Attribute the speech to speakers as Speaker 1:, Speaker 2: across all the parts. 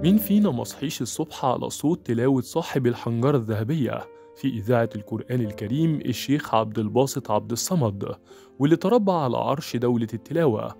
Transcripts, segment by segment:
Speaker 1: مين فينا مصحيش الصبح على صوت تلاوة صاحب الحنجرة الذهبية في إذاعة القرآن الكريم الشيخ عبد الباسط عبد الصمد واللي تربى على عرش دولة التلاوة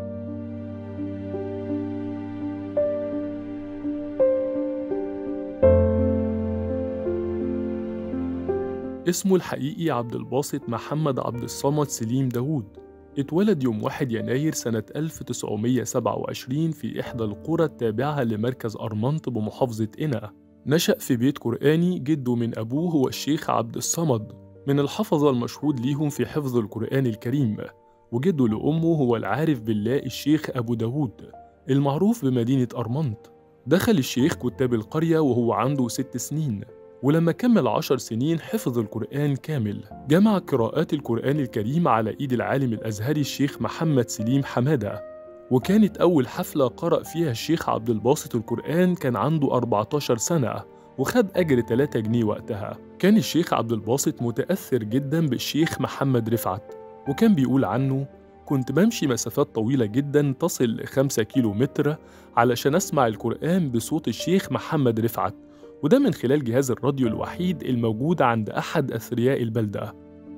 Speaker 1: اسمه الحقيقي عبد الباسط محمد عبد الصمد سليم داوود اتولد يوم 1 يناير سنة 1927 في إحدى القرى التابعة لمركز أرمنط بمحافظة قنا نشأ في بيت قرآني جده من أبوه هو الشيخ عبد الصمد من الحفظة المشهود ليهم في حفظ القرآن الكريم وجده لأمه هو العارف بالله الشيخ أبو داود المعروف بمدينة أرمنط دخل الشيخ كتاب القرية وهو عنده ست سنين ولما كمل عشر سنين حفظ القرآن كامل جمع قراءات القرآن الكريم على إيد العالم الأزهري الشيخ محمد سليم حمادة وكانت أول حفلة قرأ فيها الشيخ عبد الباسط القرآن كان عنده 14 سنة وخد أجر 3 جنيه وقتها كان الشيخ عبد الباسط متأثر جدا بالشيخ محمد رفعت وكان بيقول عنه كنت بمشي مسافات طويلة جدا تصل ل 5 كيلو متر علشان أسمع القرآن بصوت الشيخ محمد رفعت وده من خلال جهاز الراديو الوحيد الموجود عند أحد أثرياء البلدة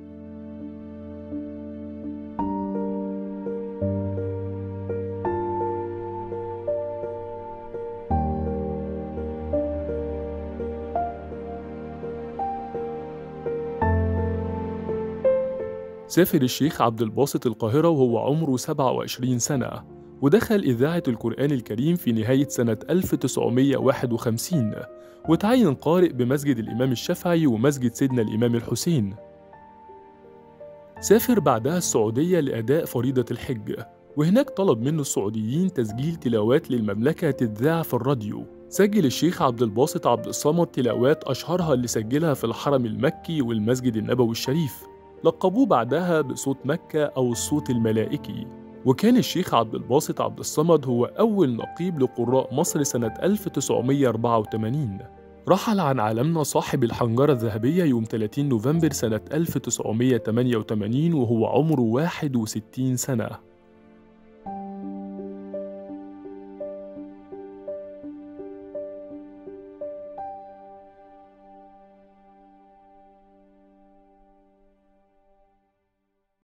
Speaker 1: سافر الشيخ عبد الباسط القاهرة وهو عمره 27 سنة ودخل إذاعة القرآن الكريم في نهاية سنة 1951 وتعين قارئ بمسجد الإمام الشافعي ومسجد سيدنا الإمام الحسين سافر بعدها السعودية لأداء فريضة الحج وهناك طلب منه السعوديين تسجيل تلاوات للمملكة تتذاع في الراديو سجل الشيخ عبد الباسط عبد الصمد تلاوات أشهرها اللي سجلها في الحرم المكي والمسجد النبوي الشريف لقبوه بعدها بصوت مكة أو الصوت الملائكي وكان الشيخ عبد الباسط عبد الصمد هو أول نقيب لقراء مصر سنة 1984 رحل عن عالمنا صاحب الحنجرة الذهبية يوم 30 نوفمبر سنة 1988 وهو عمره 61 سنة